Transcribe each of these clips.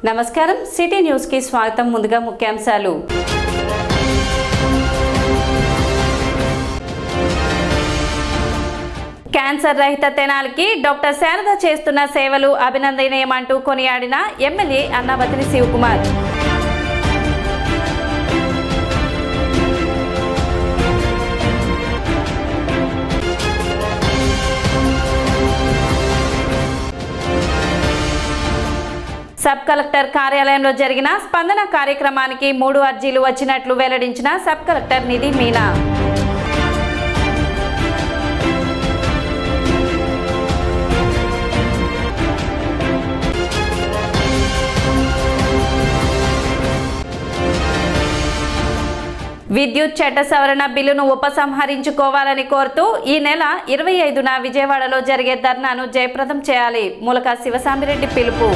నమస్కారం city news కి స్వాగతం ముందుగా ముఖ్యాంశాలు క్యాన్సర్ రహిత తెనాలికి డాక్టర్ శారద చేస్తున్న సేవలు అభినందనీయమంటూ కొనియాడిన MLA Annabathuni Sivakumar sub collector కార్యాలయంలో జరిగిన స్పందన కార్యక్రమానికి మూడు అర్జీలు వచ్చినట్లు వెల్లడించిన సబ్ కలెక్టర్ నిధి మీనా విద్యుత్ చట్ట సవరణ బిల్లును ఉపసంహరించుకోవాలని కోరుతూ ఈ నెల ఇరవై ఐదున విజయవాడలో జరిగే ధర్నాను జయప్రదం చేయాలి మూలక శివసామిరెడ్డి పిలుపు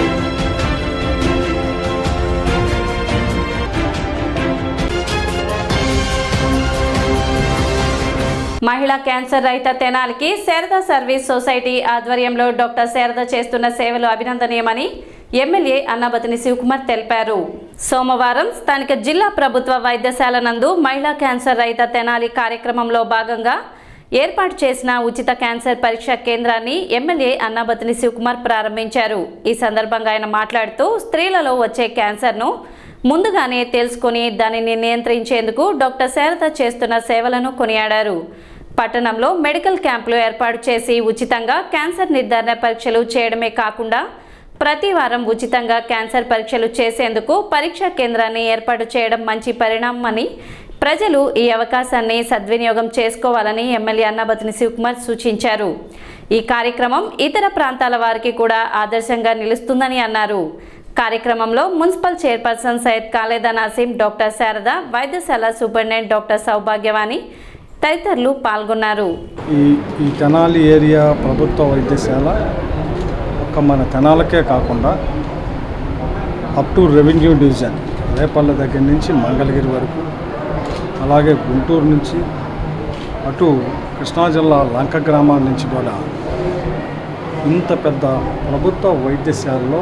మహిళా క్యాన్సర్ రహిత తెనాలికి శారద సర్వీస్ సొసైటీ ఆధ్వర్యంలో డాక్టర్ శారద చేస్తున్న సేవలు అభినందనీయమని ఎమ్మెల్యే అన్నాబతిని శివకుమార్ తెలిపారు సోమవారం స్థానిక జిల్లా ప్రభుత్వ వైద్యశాల నందు మహిళా క్యాన్సర్ రహిత తెనాలి కార్యక్రమంలో భాగంగా ఏర్పాటు చేసిన ఉచిత క్యాన్సర్ పరీక్ష కేంద్రాన్ని ఎమ్మెల్యే అన్నాబతిని శివకుమార్ ప్రారంభించారు ఈ సందర్భంగా ఆయన మాట్లాడుతూ స్త్రీలలో వచ్చే క్యాన్సర్ను ముందుగానే తెలుసుకొని దానిని నియంత్రించేందుకు డాక్టర్ శారద చేస్తున్న సేవలను కొనియాడారు పట్టణంలో మెడికల్ క్యాంపులు ఏర్పాటు చేసి ఉచితంగా క్యాన్సర్ నిర్ధారణ పరీక్షలు చేయడమే కాకుండా ప్రతి వారం ఉచితంగా క్యాన్సర్ పరీక్షలు చేసేందుకు పరీక్షా కేంద్రాన్ని ఏర్పాటు చేయడం మంచి పరిణామమని ప్రజలు ఈ అవకాశాన్ని సద్వినియోగం చేసుకోవాలని ఎమ్మెల్యే అన్నాబతిని శివకుమార్ సూచించారు ఈ కార్యక్రమం ఇతర ప్రాంతాల వారికి కూడా ఆదర్శంగా నిలుస్తుందని అన్నారు కార్యక్రమంలో municipal chairperson Syed Khaleda Naseem doctor Sharada వైద్యశాల సూపరింటెండెంట్ డాక్టర్ సౌభాగ్యవాణి తదితరులు పాల్గొన్నారు ఈ ఈ తెనాలి ఏరియా ప్రభుత్వ వైద్యశాల ఒక మన తెనాలకే కాకుండా up to revenue division Repalle దగ్గర నుంచి మంగళగిరి వరకు అలాగే గుంటూరు నుంచి అటు కృష్ణా జిల్లా లంక గ్రామాల నుంచి కూడా ఇంత పెద్ద ప్రభుత్వ వైద్యశాలలో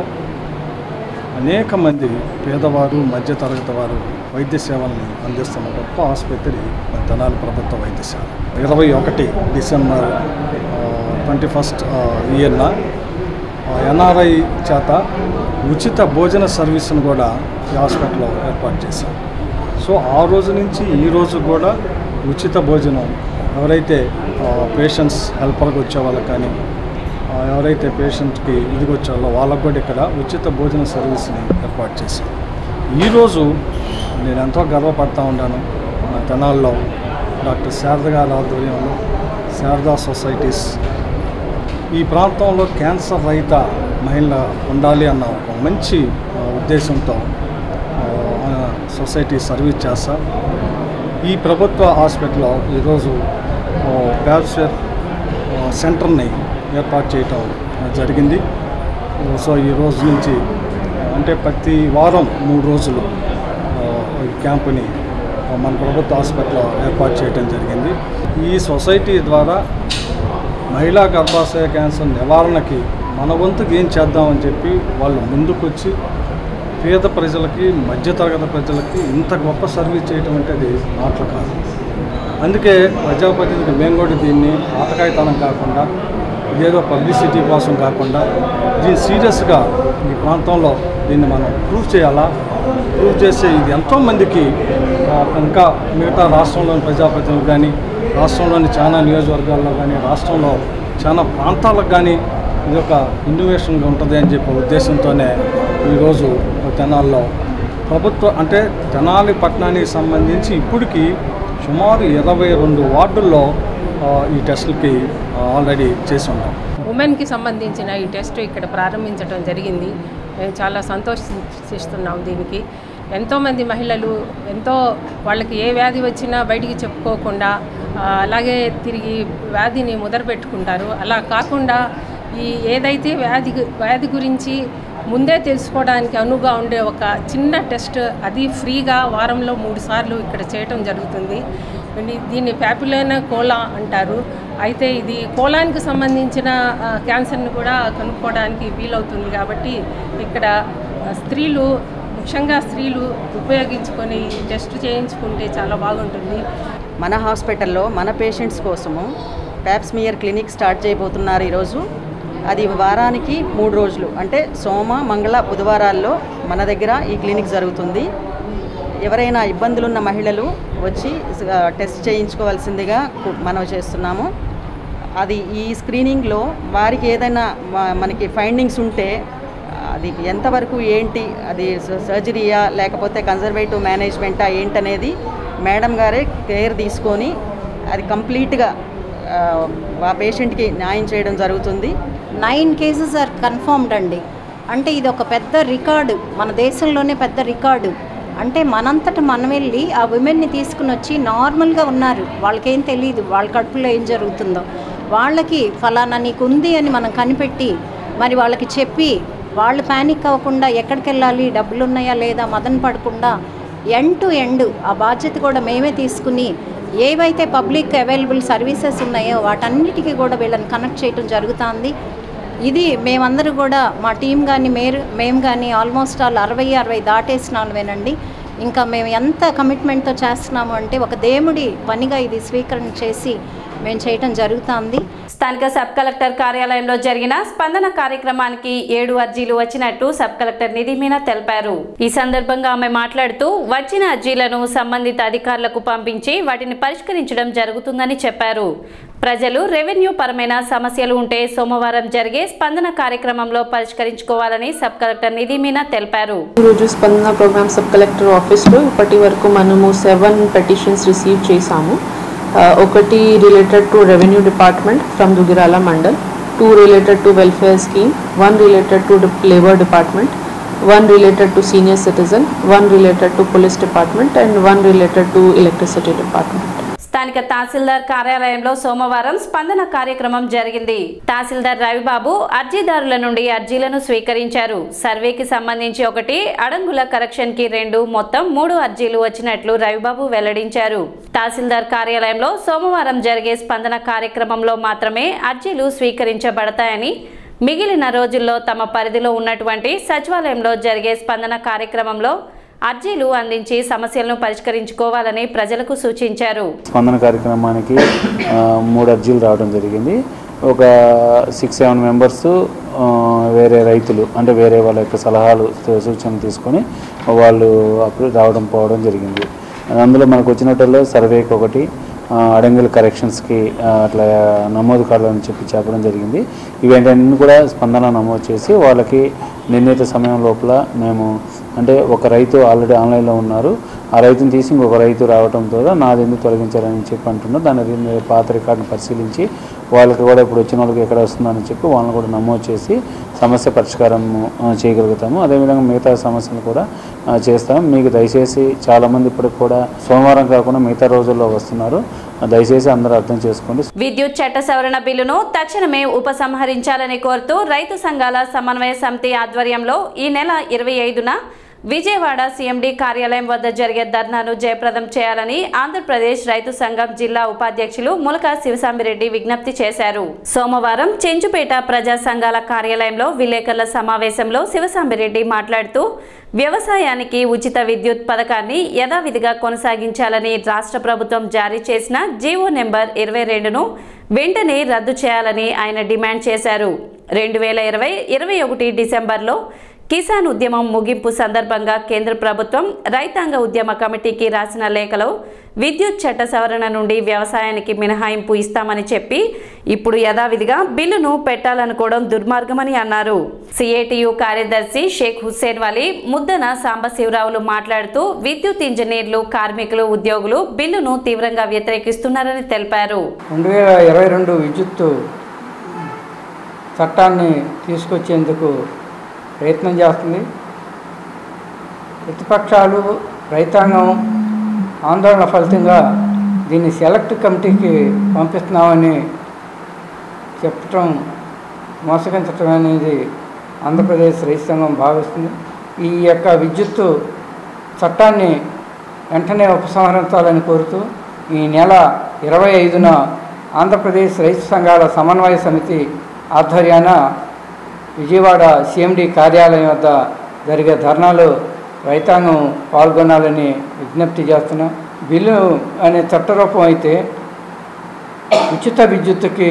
అనేక మంది పేదవారు మధ్యతరగతి వారు వైద్య సేవల్ని అందిస్తున్న గొప్ప ఆసుపత్రి మన తెనాలి ప్రభుత్వ వైద్యశాల ఇరవై ఒకటి డిసెంబర్ ట్వంటీ ఫస్ట్ ఇయర్న ఎన్ఆర్ఐ చేత ఉచిత భోజన సర్వీస్ను కూడా ఈ హాస్పిటల్లో ఏర్పాటు చేశాం సో ఆ రోజు నుంచి ఈ రోజు కూడా ఉచిత భోజనం ఎవరైతే పేషెంట్స్ హెల్పర్గా వచ్చే వాళ్ళకి కానీ ఆ, ఎవరైతే పేషెంట్కి ఇదిగి వచ్చారో వాళ్ళకు కూడా ఇక్కడ ఉచిత భోజన సర్వీస్ని ఏర్పాటు చేశాం ఈరోజు నేను ఎంతో గర్వపడతా ఉన్నాను మన తెనాల్లో డాక్టర్ శారద గారి ఆధ్వర్యంలో శారదా సొసైటీస్ ఈ ప్రాంతంలో క్యాన్సర్ రహిత మహిళ ఉండాలి అన్న ఒక మంచి ఆ, ఉద్దేశంతో ఆ, మన సొసైటీ సర్వీస్ చేస్తాం ఈ ప్రభుత్వ హాస్పిటల్లో ఈరోజు క్యాన్సర్ సెంటర్ని ఏర్పాటు చేయటం జరిగింది సో ఈ రోజు నుంచి అంటే ప్రతి వారం మూడు రోజులు ఆ, ఈ క్యాంపుని ఆ, మన ప్రభుత్వ హాస్పిటల్లో ఏర్పాటు చేయడం జరిగింది ఈ సొసైటీ ద్వారా మహిళా గర్భాశయ క్యాన్సర్ నివారణకి మన వంతుకు ఏం చేద్దామని చెప్పి వాళ్ళు ముందుకొచ్చి పేద ప్రజలకి మధ్యతరగతి ప్రజలకి ఇంత గొప్ప సర్వీస్ చేయటం అంటే అది మాటలు కాదు అందుకే ప్రజాప్రతినిధి మేము కూడా దీన్ని ఆటకాయితనం కాకుండా ఇదేదో పబ్లిసిటీ కోసం కాకుండా దీన్ని సీరియస్గా ఈ ప్రాంతంలో దీన్ని మనం ప్రూవ్ చేయాలా ప్రూవ్ చేస్తే ఇది ఎంతోమందికి ఆ, ఇంకా మిగతా రాష్ట్రంలోని ప్రజాప్రతినిధులు కానీ రాష్ట్రంలోని చాలా నియోజకవర్గాల్లో కానీ రాష్ట్రంలో చాలా ప్రాంతాలకు కానీ ఇది ఒక ఇన్నోవేషన్గా ఉంటుంది అని చెప్పే ఉద్దేశంతోనే ఈరోజు తెనాల్లో ప్రభుత్వ అంటే తెనాలి పట్టణానికి సంబంధించి ఇప్పటికి సుమారు ఇరవై రెండు వార్డుల్లో ఆ, ఈ టెస్టులకి ఆల్రెడీ చేసి ఉంటాం ఉమెన్కి సంబంధించిన ఈ టెస్ట్ ఇక్కడ ప్రారంభించడం జరిగింది మేము చాలా సంతోషిస్తున్నాం దీనికి ఎంతోమంది మహిళలు ఎంతో వాళ్ళకి ఏ వ్యాధి వచ్చినా బయటికి చెప్పుకోకుండా ఆ, అలాగే తిరిగి వ్యాధిని ముదరపెట్టుకుంటారు అలా కాకుండా ఈ ఏదైతే వ్యాధి గు- వ్యాధి గురించి ముందే తెలుసుకోవడానికి అనువుగా ఉండే ఒక చిన్న టెస్ట్ అది ఫ్రీగా వారంలో మూడు సార్లు ఇక్కడ చేయటం జరుగుతుంది ఇది- దీన్ని ప్యాపిలోనా కోలా అంటారు అయితే ఇది కోలానికి సంబంధించిన ఆ, క్యాన్సర్ని కూడా కనుక్కోవడానికి వీలవుతుంది కాబట్టి ఇక్కడ స్త్రీలు ముఖ్యంగా స్త్రీలు ఉపయోగించుకొని టెస్ట్ చేయించుకుంటే చాలా బాగుంటుంది మన హాస్పిటల్లో మన పేషెంట్స్ కోసము ప్యాప్స్మియర్ క్లినిక్ స్టార్ట్ చేయబోతున్నారు ఈరోజు అది వారానికి మూడు రోజులు అంటే సోమ మంగళ బుధవారాల్లో మన దగ్గర ఈ క్లినిక్ జరుగుతుంది ఎవరైనా ఇబ్బందులున్న మహిళలు వచ్చి ఆ, టెస్ట్ చేయించుకోవాల్సిందిగా కు- మనవి చేస్తున్నాము అది ఈ స్క్రీనింగ్లో వారికి ఏదైనా మ- మనకి ఫైండింగ్స్ ఉంటే అది ఎంతవరకు ఏంటి అది స- సర్జరీయా లేకపోతే కన్జర్వేటివ్ మేనేజ్మెంటా ఏంటనేది మేడం గారే కేర్ తీసుకొని అది కంప్లీట్గా ఆ, ఆ పేషెంట్కి న్యాయం చేయడం జరుగుతుంది నైన్ కేసెస్ ఆర్ కన్ఫర్మ్డ్ అండి అంటే ఇది ఒక పెద్ద రికార్డు మన దేశంలోనే పెద్ద రికార్డు అంటే మనంతట మనం వెళ్ళి ఆ విమెన్ని తీసుకుని వచ్చి నార్మల్గా ఉన్నారు వాళ్ళకేం తెలియదు వాళ్ళ కడుపులో ఏం జరుగుతుందో వాళ్ళకి ఫలానా నీకు ఉంది అని మనం కనిపెట్టి మరి వాళ్ళకి చెప్పి వాళ్ళు ప్యానిక్ అవ్వకుండా ఎక్కడికి వెళ్ళాలి డబ్బులు ఉన్నాయా లేదా మదన పడకుండా ఎండ్ టు ఎండ్ ఆ బాధ్యత కూడా మేమే తీసుకుని ఏవైతే పబ్లిక్ అవైలబుల్ సర్వీసెస్ ఉన్నాయో వాటన్నిటికీ కూడా వీళ్ళని కనెక్ట్ చేయడం జరుగుతుంది ఇది మేమందరూ కూడా మా టీం కానీ మేరు మేము కానీ ఆల్మోస్ట్ ఆల్ అరవై అరవై దాటేసిన వాళ్ళమేనండి ఇంకా మేము ఎంత కమిట్మెంట్తో చేస్తున్నాము అంటే ఒక దేవుడి పనిగా ఇది స్వీకరణ చేసి మేము చేయటం జరుగుతుంది స్థానిక సబ్ కలెక్టర్ కార్యాలయంలో జరిగిన స్పందన కార్యక్రమానికి ఏడు అర్జీలు వచ్చినట్టు సబ్ కలెక్టర్ నిధి మీనా తెలిపారు ఈ సందర్భంగా ఆమె మాట్లాడుతూ వచ్చిన అర్జీలను సంబంధిత అధికారులకు పంపించి వాటిని పరిష్కరించడం జరుగుతుందని చెప్పారు ప్రజలు రెవెన్యూ పరమైన సమస్యలు ఉంటే సోమవారం జరిగే స్పందన కార్యక్రమంలో పరిష్కరించుకోవాలని సబ్ కలెక్టర్ నిధి మీనా తెలిపారు ఈరోజు స్పందన ప్రోగ్రామ్ సబ్ కలెక్టర్ ఆఫీస్లో ఇప్పటి వరకు మనము సెవెన్ పెటిషన్స్ రిసీవ్ చేశాము ఆ, ఒకటి related to revenue department from Duggirala mandal two related to welfare scheme one related to labour department one related to senior citizen one related to police department and one related to electricity department స్థానిక తహసీల్దార్ కార్యాలయంలో సోమవారం స్పందన కార్యక్రమం జరిగింది తహసీల్దార్ రవిబాబు అర్జీదారుల నుండి అర్జీలను స్వీకరించారు సర్వేకి సంబంధించి ఒకటి అడంగుల కరెక్షన్ కి రెండు మొత్తం మూడు అర్జీలు వచ్చినట్లు రవిబాబు వెల్లడించారు తహసీల్దార్ కార్యాలయంలో సోమవారం జరిగే స్పందన కార్యక్రమంలో మాత్రమే అర్జీలు స్వీకరించబడతాయని మిగిలిన రోజుల్లో తమ పరిధిలో ఉన్నటువంటి సచివాలయంలో జరిగే స్పందన కార్యక్రమంలో అర్జీలు అందించి సమస్యలను పరిష్కరించుకోవాలని ప్రజలకు సూచించారు స్పందన కార్యక్రమానికి ఆ, మూడు అర్జీలు రావడం జరిగింది ఒక సిక్స్ సెవెన్ మెంబర్స్ వేరే రైతులు అంటే వేరే వాళ్ళ యొక్క సలహాలు సూ- సూచనలు తీసుకొని వాళ్ళు అప్పుడు రావడం పోవడం జరిగింది అందులో మనకు వచ్చినట్లో సర్వేకి ఒకటి ఆ, అడంగుల కరెక్షన్స్కి ఆ, అట్లా నమోదు కావాలని చెప్పి చెప్పడం జరిగింది ఇవేంటన్నీ కూడా స్పందన నమోదు చేసి వాళ్ళకి నిర్ణీత సమయం లోపల మేము అంటే ఒక రైతు ఆల్రెడీ ఆన్లైన్లో ఉన్నారు ఆ రైతుని తీసి ఇంకొక రైతు రావడంతో నాది ఎందుకు తొలగించారని చెప్పి అంటున్నారు దాని రి- పాత రికార్డును పరిశీలించి వాళ్ళకి కూడా ఇప్పుడు వచ్చిన వాళ్ళకి ఎక్కడ వస్తుందని చెప్పి వాళ్ళని కూడా నమోదు చేసి సమస్య పరిష్కారం ఆ, చేయగలుగుతాము అదేవిధంగా మిగతా సమస్యలు కూడా ఆ, చేస్తాం మీకు దయచేసి చాలామంది ఇప్పటికి కూడా సోమవారం కాకుండా మిగతా రోజుల్లో వస్తున్నారు దయచేసి అందరూ అర్థం చేసుకోండి విద్యుత్ చట్ట సవరణ బిల్లును తక్షణమే ఉపసంహరించాలని కోరుతూ రైతు సంఘాల సమన్వయ సమితి ఆధ్వర్యంలో ఈ నెల ఇరవై ఐదున విజయవాడ సీఎండీ కార్యాలయం వద్ద జరిగే ధర్నాను జయప్రదం చేయాలని ఆంధ్రప్రదేశ్ రైతు సంఘం జిల్లా ఉపాధ్యక్షులు ములక శివసాంబిరెడ్డి విజ్ఞప్తి చేశారు సోమవారం చెంచుపేట ప్రజా సంఘాల కార్యాలయంలో విలేకరుల సమావేశంలో శివసాంబిరెడ్డి మాట్లాడుతూ వ్యవసాయానికి ఉచిత విద్యుత్ పథకాన్ని యథావిధిగా కొనసాగించాలని రాష్ట్ర ప్రభుత్వం జారీ చేసిన జీవో నెంబర్ ఇరవై రెండును వెంటనే రద్దు చేయాలని ఆయన డిమాండ్ చేశారు రెండు వేల ఇరవై ఇరవై ఒకటి డిసెంబర్లో కిసాన్ ఉద్యమం ముగింపు సందర్భంగా కేంద్ర ప్రభుత్వం రైతాంగ ఉద్యమ కమిటీకి రాసిన లేఖలో విద్యుత్ చట్ట సవరణ నుండి వ్యవసాయానికి మినహాయింపు ఇస్తామని చెప్పి ఇప్పుడు యథావిధిగా బిల్లును పెట్టాలనుకోవడం దుర్మార్గమని అన్నారు సిఐటియు కార్యదర్శి షేక్ హుస్సేన్ వలీ ముద్దన సాంబశివరావులు మాట్లాడుతూ విద్యుత్ ఇంజనీర్లు కార్మికులు ఉద్యోగులు బిల్లును తీవ్రంగా వ్యతిరేకిస్తున్నారని తెలిపారు రెండు వేల ఇరవై రెండు విద్యుత్తు చట్టాన్ని తీసుకొచ్చేందుకు ప్రయత్నం చేస్తుంది ప్రతిపక్షాలు రైతాంగం ఆందోళన ఫలితంగా దీన్ని సెలెక్ట్ కమిటీకి పంపిస్తున్నామని చెప్పటం మోసగించటం అనేది ఆంధ్రప్రదేశ్ రైతు సంఘం భావిస్తుంది ఈ యొక్క విద్యుత్తు చట్టాన్ని వెంటనే ఉపసంహరించాలని కోరుతూ ఈ నెల ఇరవై ఐదున ఆంధ్రప్రదేశ్ రైతు సంఘాల సమన్వయ సమితి ఆధ్వర్యాన విజయవాడ సిఎండి కార్యాలయం వద్ద జరిగే ధర్నాలో రైతాంగం పాల్గొనాలని విజ్ఞప్తి చేస్తున్నాం బిల్లు అనే చట్టరూపం అయితే ఉచిత విద్యుత్తుకి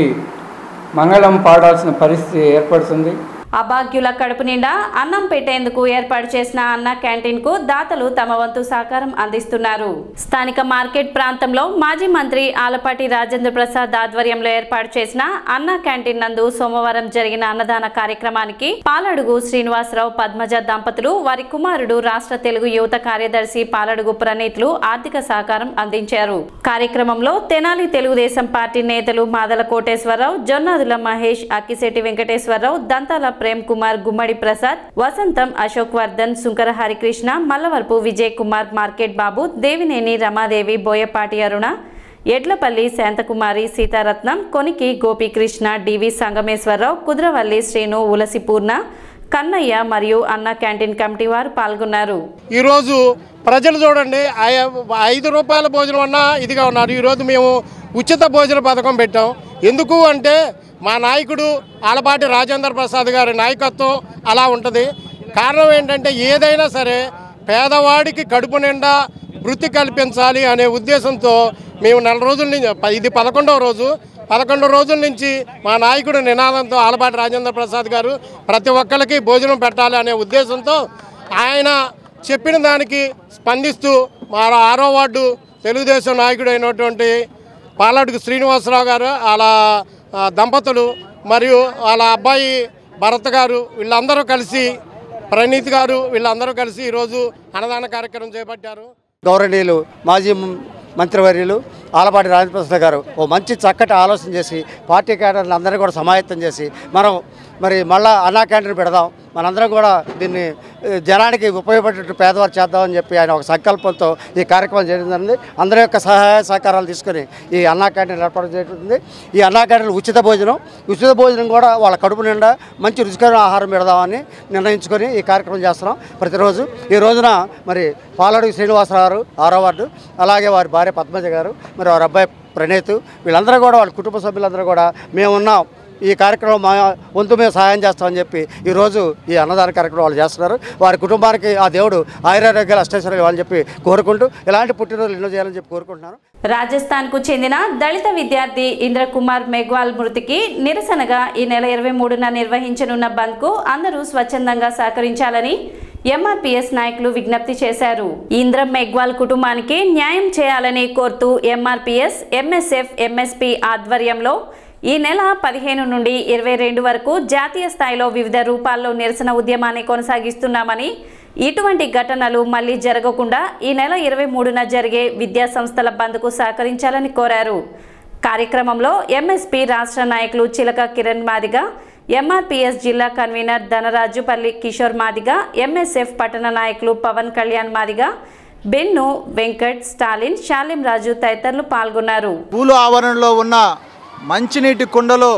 మంగళం పాడాల్సిన పరిస్థితి ఏర్పడుతుంది అభాగ్యుల కడుపు నిండా అన్నం పెట్టేందుకు ఏర్పాటు చేసిన అన్న క్యాంటీన్ కు దాతలు తమ వంతు సహకారం అందిస్తున్నారు స్థానిక మార్కెట్ ప్రాంతంలో మాజీ మంత్రి ఆలపాటి రాజేంద్ర ప్రసాద్ ఆధ్వర్యంలో ఏర్పాటు చేసిన అన్న క్యాంటీన్ నందు సోమవారం జరిగిన అన్నదాన కార్యక్రమానికి పాలడుగు శ్రీనివాసరావు పద్మజ దంపతులు వారి కుమారుడు రాష్ట్ర తెలుగు యువత కార్యదర్శి పాలడుగు ప్రణీత్లు ఆర్థిక సహకారం అందించారు కార్యక్రమంలో తెనాలి తెలుగుదేశం పార్టీ నేతలు మాదల కోటేశ్వరరావు జొన్నాదుల మహేష్ అక్కిశెట్టి వెంకటేశ్వరరావు దంతాల ప్రేమ్ కుమార్ గుమ్మడి ప్రసాద్ వసంతం అశోక్ వర్ధన్ సుంకర హరికృష్ణ మల్లవరపు విజయ్ కుమార్ మార్కెట్ బాబు దేవినేని రమాదేవి బోయపాటి అరుణ ఎడ్లపల్లి శాంతకుమారి సీతారత్నం కొనికి గోపీకృష్ణ డివి సంగమేశ్వరరావు కుద్రవల్లి శ్రీను ఉలసిపూర్ణ కన్నయ్య మరియు అన్న క్యాంటీన్ కమిటీ వారు పాల్గొన్నారు ఈరోజు ప్రజలు చూడండి ఐ- ఐదు రూపాయల భోజనం అన్నా ఇదిగా ఉన్నారు ఈరోజు మేము ఉచిత భోజన పథకం పెట్టాం ఎందుకు అంటే మా నాయకుడు ఆలపాటి రాజేంద్ర ప్రసాద్ గారి నాయకత్వం అలా ఉంటుంది కారణం ఏంటంటే ఏదైనా సరే పేదవాడికి కడుపు నిండా వృత్తి కల్పించాలి అనే ఉద్దేశంతో మేము నెల రోజుల నుంచి ప- ఇది పదకొండవ రోజు పదకొండు రోజుల నుంచి మా నాయకుడు నినాదంతో ఆలపాటి రాజేంద్ర ప్రసాద్ గారు ప్రతి ఒక్కరికి భోజనం పెట్టాలి అనే ఉద్దేశంతో ఆయన చెప్పిన దానికి స్పందిస్తూ మా ఆరో వార్డు తెలుగుదేశం నాయకుడు అయినటువంటి పాలడుగు శ్రీనివాసరావు గారు వాళ్ళ ఆ, దంపతులు మరియు వాళ్ళ అబ్బాయి భరత్ గారు వీళ్ళందరూ కలిసి ప్రణీత్ గారు వీళ్ళందరూ కలిసి ఈరోజు అన్నదాన కార్యక్రమం చేపట్టారు గౌరవనీయులు మాజీ మ- మంత్రివర్యులు ఆలపాటి రాజప్రసాద్ గారు ఓ మంచి చక్కటి ఆలోచన చేసి పార్టీ క్యాడర్లు అందరినీ కూడా సమాయత్తం చేసి మనం మరి మళ్ళా అన్నా క్యాంటీన్ పెడదాం మనందరం కూడా దీన్ని ఏ, జనానికి ఉపయోగపడేటట్టు పేదవారు చేద్దామని చెప్పి ఆయన ఒక సంకల్పంతో ఈ కార్యక్రమం చేయడం జరిగింది అందరి యొక్క సహాయ సహకారాలు తీసుకొని ఈ అన్నా క్యాంటీన్ ఏర్పాటు చేయబడింది ఈ అన్నా క్యాంటీన్ ఉచిత భోజనం ఉచిత భోజనం కూడా వాళ్ళ కడుపు నిండా మంచి రుచికరమైన ఆహారం పెడదామని నిర్ణయించుకొని ఈ కార్యక్రమం చేస్తున్నాం ప్రతిరోజు ఈ రోజున మరి పాలడుగు శ్రీనివాసరావు గారు ఆరో వార్డు అలాగే వారి భార్య పద్మజ గారు మరి వారి అబ్బాయి ప్రణీత్ వీళ్ళందరూ కూడా వాళ్ళ కుటుంబ సభ్యులందరూ కూడా మేమున్నాం ఈ కార్యక్రమం మా వంతు మేము సహాయం చేస్తామని చెప్పి ఈరోజు ఈ అన్నదాన కార్యక్రమం వాళ్ళు చేస్తున్నారు వారి కుటుంబానికి ఆ దేవుడు ఆయురారోగ్యాలు అష్టైశ్వర్యాలు ఇవ్వాలని చెప్పి కోరుకుంటూ ఇలాంటి పుట్టినరోజులు ఎన్నో చేయాలని చెప్పి కోరుకుంటున్నాను రాజస్థాన్ కు చెందిన దళిత విద్యార్థి ఇంద్రకుమార్ మెగ్వాల్ మృతికి నిరసనగా ఈ నెల ఇరవై మూడున నిర్వహించనున్న బంద్ కు అందరూ స్వచ్ఛందంగా సహకరించాలని ఎంఆర్పీఎస్ నాయకులు విజ్ఞప్తి చేశారు ఇంద్ర మెగ్వాల్ కుటుంబానికి న్యాయం చేయాలని కోరుతూ ఎంఆర్పీఎస్ ఎంఎస్ఎఫ్ ఎంఎస్పీ ఆధ్వర్యంలో ఈ నెల పదిహేను నుండి ఇరవై రెండు వరకు జాతీయ స్థాయిలో వివిధ రూపాల్లో నిరసన ఉద్యమాన్ని కొనసాగిస్తున్నామని ఇటువంటి ఘటనలు మళ్లీ జరగకుండా ఈ నెల ఇరవై మూడున జరిగే విద్యా సంస్థల బంద్కు సహకరించాలని కోరారు కార్యక్రమంలో ఎంఎస్పీ రాష్ట్ర నాయకులు చిలక కిరణ్ మాదిగ ఎంఆర్పీఎస్ జిల్లా కన్వీనర్ ధనరాజుపల్లి కిషోర్ మాదిగ ఎంఎస్ఎఫ్ పట్టణ నాయకులు పవన్ కళ్యాణ్ మాదిగ బెన్ను వెంకట్ స్టాలిన్ శాలిం రాజు తదితరులు పాల్గొన్నారు పూలు ఆవరణలో ఉన్న మంచినీటి కుండలో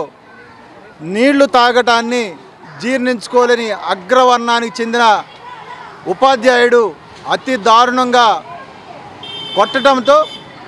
నీళ్లు తాగటాన్ని జీర్ణించుకోలేని అగ్రవర్ణానికి చెందిన ఉపాధ్యాయుడు అతి దారుణంగా కొట్టడంతో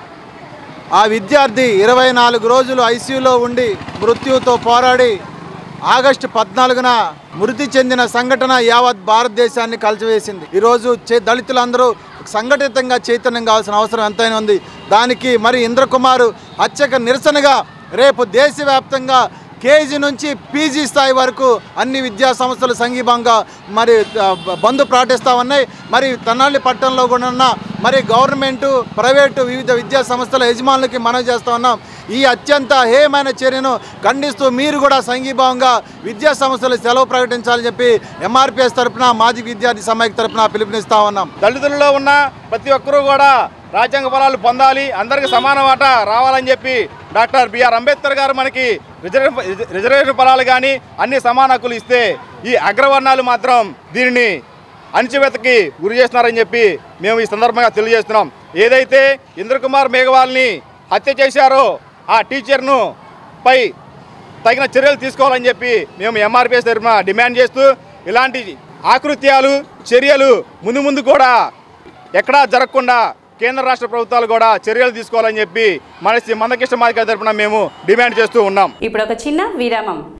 ఆ విద్యార్థి ఇరవై నాలుగు రోజులు ఐసీయూలో ఉండి మృత్యువుతో పోరాడి ఆగస్టు పద్నాలుగున మృతి చెందిన సంఘటన యావత్ భారతదేశాన్ని కలిచివేసింది ఈరోజు చే దళితులందరూ సంఘటితంగా చైతన్యం కావాల్సిన అవసరం ఎంతైనా ఉంది దానికి మరి ఇంద్రకుమారు హత్యకు నిరసనగా రేపు దేశవ్యాప్తంగా కేజీ నుంచి పీజీ స్థాయి వరకు అన్ని విద్యా సంస్థలు సంఘీభంగా మరి ఆ, బంద్ ప్రకటిస్తూ ఉన్నాయి మరి తన్నాళ్ళి పట్టణంలో కూడా ఉన్న మరి గవర్నమెంటు ప్రైవేటు వివిధ విద్యా సంస్థల యజమానులకి మనం చేస్తూ ఉన్నాం ఈ అత్యంత హేయమైన చర్యను ఖండిస్తూ మీరు కూడా సంఘీభావంగా విద్యా సంస్థలు సెలవు ప్రకటించాలని చెప్పి ఎంఆర్పిఎస్ తరపున మాజీ విద్యార్థి సమైక్ తరపున పిలుపునిస్తా ఉన్నాం దళితులలో ఉన్న ప్రతి ఒక్కరూ కూడా రాజ్యాంగ ఫలాలు పొందాలి అందరికీ సమాన వాటా రావాలని చెప్పి డాక్టర్ బిఆర్ అంబేద్కర్ గారు మనకి రిజర్వ్ రిజర్వేషన్ ఫలాలు కానీ అన్ని సమాన హక్కులు ఇస్తే ఈ అగ్రవర్ణాలు మాత్రం దీనిని అణిచివేతకి గురి చేస్తున్నారని చెప్పి మేము ఈ సందర్భంగా తెలియజేస్తున్నాం ఏదైతే ఇంద్రకుమార్ మేఘవాల్ని హత్య చేశారో ఆ టీచర్ను పై తగిన చర్యలు తీసుకోవాలని చెప్పి మేము ఎంఆర్పిఎస్ తరఫున డిమాండ్ చేస్తూ ఇలాంటి ఆకృత్యాలు చర్యలు ముందు ముందు కూడా ఎక్కడా జరగకుండా కేంద్ర రాష్ట్ర ప్రభుత్వాలు కూడా చర్యలు తీసుకోవాలని చెప్పి మన మందకృష్ణ మాదిక తరఫున మేము డిమాండ్ చేస్తూ ఉన్నాం ఇప్పుడు ఒక చిన్న విరామం